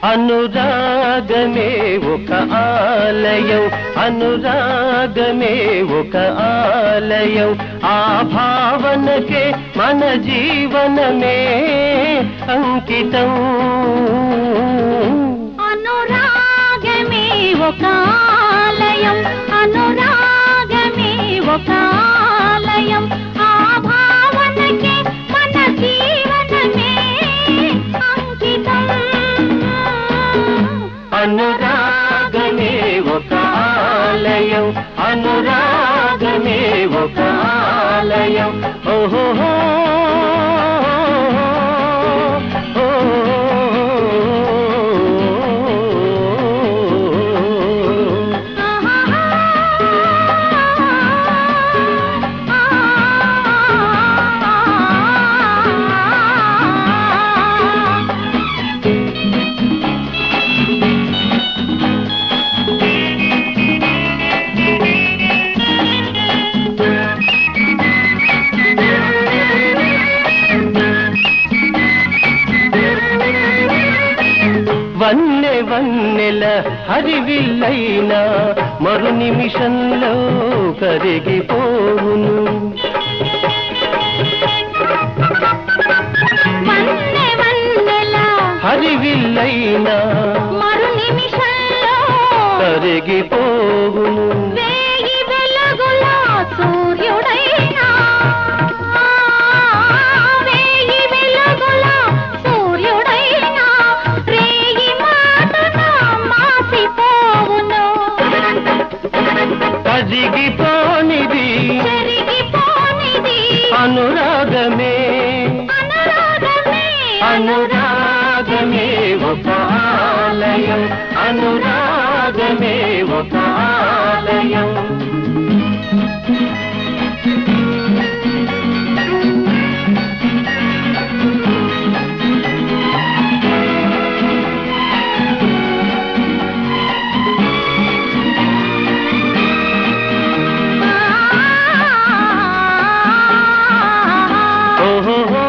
అనురాగమే ఒక ఆలయం అనురాగమే ఒక ఆలయం ఆ భావనకే మన జీవనమే అంకితం అనురాగమే ఒక ఆలయం అనురాగమే ఒక ఆలయం ఆ భావనకే మన జీవనమే అంకితం అనురాగమే ఒక ఆలయం అనురాగమే ఒక ఆలయం ఓహో వన్నె వన్నెల హరివిల్లైన మరు నిమిషంలో కరిగిపోవును వన్నె వన్నెల హరివిల్లైన మరు నిమిషంలో కరిగిపోవును వేయి వెలుగుల సూర్యుడైనా వేయి వెలుగుల సూర్యుడైనా రేయి మాటన మాసిపోవును కరిగిపోనిది చెరిగిపోనిది అనురాగమే అనురాగమే అనురాగమే ఒక ఆలయం అనురాగమే ఒక ఆలయం ఓహో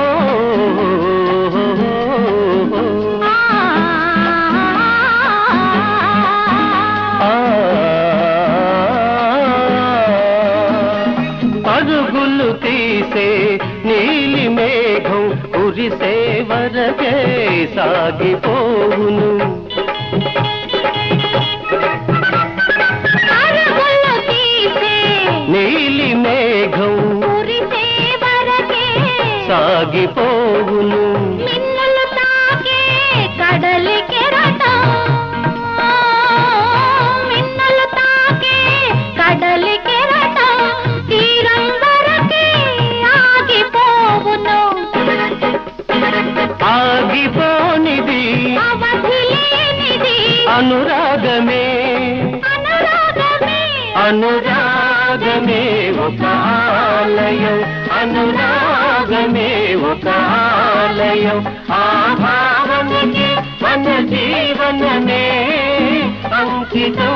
పరుగులు తీసే నీలి మేఘం కురిసే వరకే సాగిపోవును అరుగులు తీసే నీలి మేఘం కురిసే వరకే సాగిపోవును మిన్నులు తాకే కడలి కెరటం మిన్నులు తాకే కడలి కెరటం తీరం వరకే ఆగిపోవును ఆగిపోనిది అవధి లేనిది అనురాగమే అనురాగమే అనురాగమే ఒక ఆలయం అనురాగమే ఒక ఆలయం ఆ భావనకి మన జీవనమే అంకితం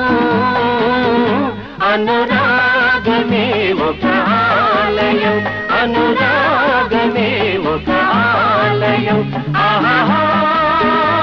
అనురాగమే ఒక ఆలయం అనురాగమే ఒక ఆలయం ఆహా